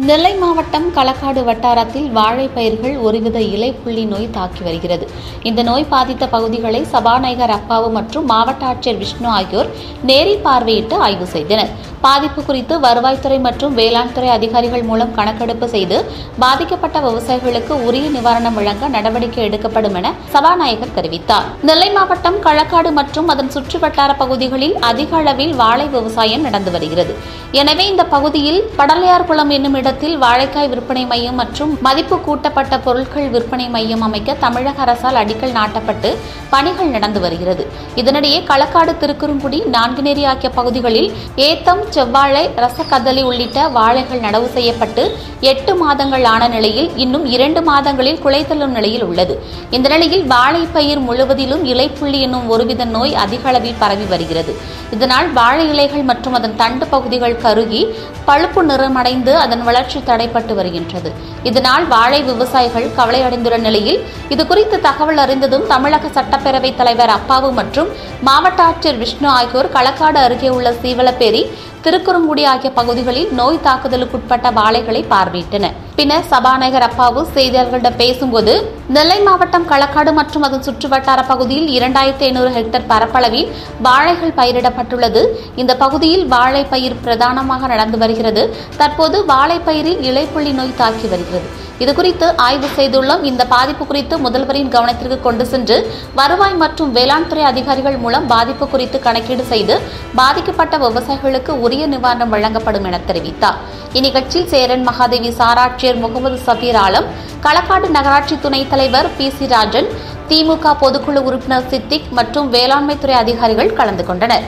நெல்லை மாவட்டம் களக்காடு வட்டாரத்தில் வாழை பயிர்கள் ஒருவித இலை புள்ளி நோய் தாக்கி வருகிறது இந்த நோய் பாதித்த பகுதிகளை சபாநாயகர் அப்பாவு மற்றும் மாவட்ட ஆட்சியர் விஷ்ணு ஆகியோர் நேரில் பார்வையிட்டு ஆய்வு செய்தனர் பாதிப்பு குறித்து வருவாய்த்துறை மற்றும் வேளாண் துறை அதிகாரிகள் மூலம் கணக்கெடுப்பு செய்து பாதிக்கப்பட்ட விவசாயிகளுக்கு உரிய நிவாரணம் வழங்க நடவடிக்கை எடுக்கப்படும் என சபாநாயகர் தெரிவித்தார் நெல்லை மாவட்டம் களக்காடு மற்றும் அதன் சுற்றுவட்டார பகுதிகளில் அதிக அளவில் வாழை விவசாயம் நடந்து வருகிறது எனவே இந்த பகுதியில் படலையார்குளம் என்னும் இடத்தில் வாழைக்காய் விற்பனை மையம் மற்றும் மதிப்பு கூட்டப்பட்ட பொருட்கள் விற்பனை மையம் அமைக்க தமிழக அரசால் அடிக்கல் நாட்டப்பட்டு பணிகள் நடந்து வருகிறது இதனிடையே களக்காடு திருக்குறுங்குடி நான்குநேரி ஆகிய பகுதிகளில் ஏத்தம் செவ்வாழை ரசக்கதலி உள்ளிட்ட வாழைகள் நடவு செய்யப்பட்டு எட்டு மாதங்கள் ஆன நிலையில் இன்னும் இரண்டு மாதங்களில் குலைத்தள்ளும் நிலையில் உள்ளது இந்த நிலையில் வாழை பயிர் முழுவதிலும் இலைப்புள்ளி என்னும் ஒருவித நோய் அதிக அளவில் பரவி வருகிறது இதனால் வாழை இலைகள் மற்றும் அதன் தண்டு பகுதிகள் கருகி பழுப்பு நிறமடைந்து அதன் வளர்ச்சி தடைப்பட்டு வருகின்றது இதனால் வாழை விவசாயிகள் கவலையடைந்துள்ள நிலையில் இதுகுறித்து தகவல் அறிந்ததும் தமிழக சட்டப்பேரவைத் தலைவர் அப்பாவு மற்றும் மாவட்ட ஆட்சியர் விஷ்ணு ஆகியோர் களக்காடு அருகே உள்ள சீவலப்பேரி திருக்குறுங்குடி ஆகிய பகுதிகளில் நோய் தாக்குதலுக்குட்பட்ட வாழைகளை பார்வையிட்டனர் பின்னர் சபாநாயகர் அப்பாவு செய்தியாளர்களிடம் பேசும்போது நெல்லை மாவட்டம் களக்காடு மற்றும் அதன் சுற்றுவட்டார பகுதியில் இரண்டாயிரத்தி ஐநூறு ஹெக்டேர் பரப்பளவில் வாழைகள் பயிரிடப்பட்டுள்ளது இந்த பகுதியில் வாழை பயிர் பிரதானமாக நடந்து வருகிறது தற்போது வாழை பயிரில் இலைப்புள்ளி நோய் தாக்கி வருகிறது இதுகுறித்து ஆய்வு செய்துள்ளோம் இந்த பாதிப்பு குறித்து முதல்வரின் கவனத்திற்கு கொண்டு சென்று வருவாய் மற்றும் வேளாண் துறை அதிகாரிகள் மூலம் பாதிப்பு குறித்து கணக்கீடு செய்து பாதிக்கப்பட்ட விவசாயிகளுக்கு உரிய நிவாரணம் வழங்கப்படும் என தெரிவித்தார் இந்நிகழ்ச்சியில் சேரன் மகாதேவி சாராட்சியர் முகமது சபீர் ஆலம் களக்காடு நகராட்சி துணைத் தலைவர் பி சி ராஜன் திமுக பொதுக்குழு உறுப்பினர் சித்திக் மற்றும் வேளாண்மைத்துறை அதிகாரிகள் கலந்து கொண்டனர்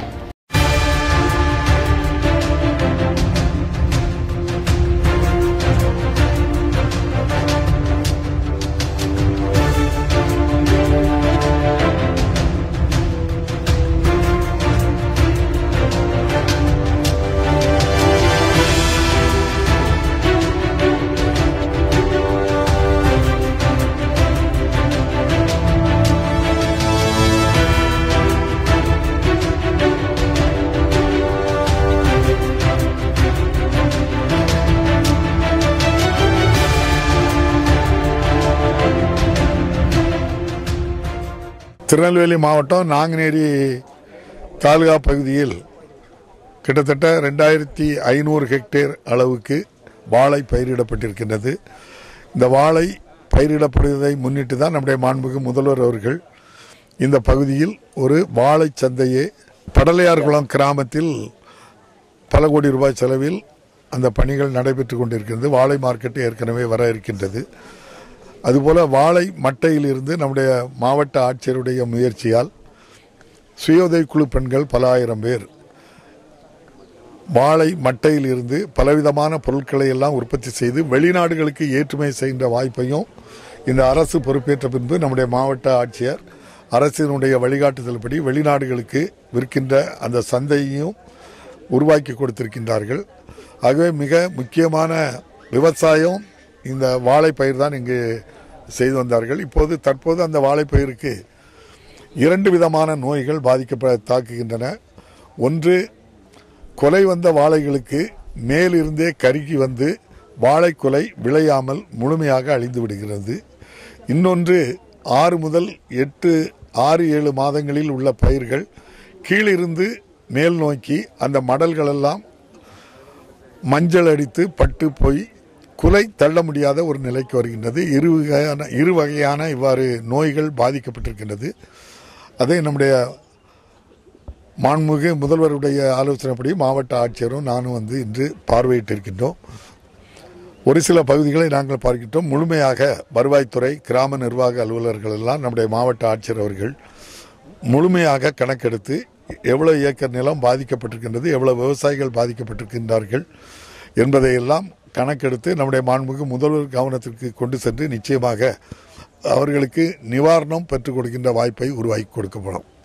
திருநெல்வேலி மாவட்டம் நாங்குநேரி தாலுகா பகுதியில் கிட்டத்தட்ட ரெண்டாயிரத்தி ஐநூறு ஹெக்டேர் அளவுக்கு வாழை பயிரிடப்பட்டிருக்கின்றது இந்த வாழை பயிரிடப்படுவதை முன்னிட்டு தான் நம்முடைய மாண்புக்கு முதல்வர் அவர்கள் இந்த பகுதியில் ஒரு வாழை சந்தையை படலையார்குளம் கிராமத்தில் பல கோடி ரூபாய் செலவில் அந்த பணிகள் நடைபெற்று கொண்டிருக்கிறது வாழை மார்க்கெட் ஏற்கனவே வர இருக்கின்றது அதுபோல வாழை மட்டையிலிருந்து நம்முடைய மாவட்ட ஆட்சியருடைய முயற்சியால் சுய உதவிக்குழு பெண்கள் பல ஆயிரம் பேர் வாழை மட்டையிலிருந்து பலவிதமான பொருட்களை எல்லாம் உற்பத்தி செய்து வெளிநாடுகளுக்கு ஏற்றுமதி செய்கின்ற வாய்ப்பையும் இந்த அரசு பொறுப்பேற்ற பின்பு நம்முடைய மாவட்ட ஆட்சியர் அரசினுடைய வழிகாட்டுதல்படி வெளிநாடுகளுக்கு விற்கின்ற அந்த சந்தையையும் உருவாக்கி கொடுத்திருக்கின்றார்கள் ஆகவே மிக முக்கியமான விவசாயம் இந்த வாழைப்பயிர் தான் இங்கு செய்து வந்தார்கள் இப்போது தற்போது அந்த வாழைப்பயிருக்கு இரண்டு விதமான நோய்கள் பாதிக்கப்பட தாக்குகின்றன ஒன்று கொலை வந்த வாழைகளுக்கு மேலிருந்தே கருகி வந்து வாழைக்குலை விளையாமல் முழுமையாக அழிந்து விடுகிறது இன்னொன்று ஆறு முதல் எட்டு ஆறு ஏழு மாதங்களில் உள்ள பயிர்கள் கீழிருந்து மேல் நோக்கி அந்த மடல்களெல்லாம் மஞ்சள் அடித்து பட்டு போய் குலை தள்ள முடியாத ஒரு நிலைக்கு வருகின்றது இரு வகையான இரு வகையான இவ்வாறு நோய்கள் பாதிக்கப்பட்டிருக்கின்றது அதை நம்முடைய மாண்புமிகு முதல்வருடைய ஆலோசனைப்படி மாவட்ட ஆட்சியரும் நானும் வந்து இன்று பார்வையிட்டிருக்கின்றோம் ஒரு சில பகுதிகளை நாங்கள் பார்க்கின்றோம் முழுமையாக வருவாய்த்துறை கிராம நிர்வாக அலுவலர்கள் எல்லாம் நம்முடைய மாவட்ட ஆட்சியர் அவர்கள் முழுமையாக கணக்கெடுத்து எவ்வளவு ஏக்கர் நிலம் பாதிக்கப்பட்டிருக்கின்றது எவ்வளவு விவசாயிகள் பாதிக்கப்பட்டிருக்கின்றார்கள் என்பதையெல்லாம் கணக்கெடுத்து நம்முடைய மாண்புமிகு முதல்வர் கவனத்திற்கு கொண்டு சென்று நிச்சயமாக அவர்களுக்கு நிவாரணம் பெற்றுக் கொடுக்கின்ற வாய்ப்பை உருவாக்கி கொடுக்கப்படும்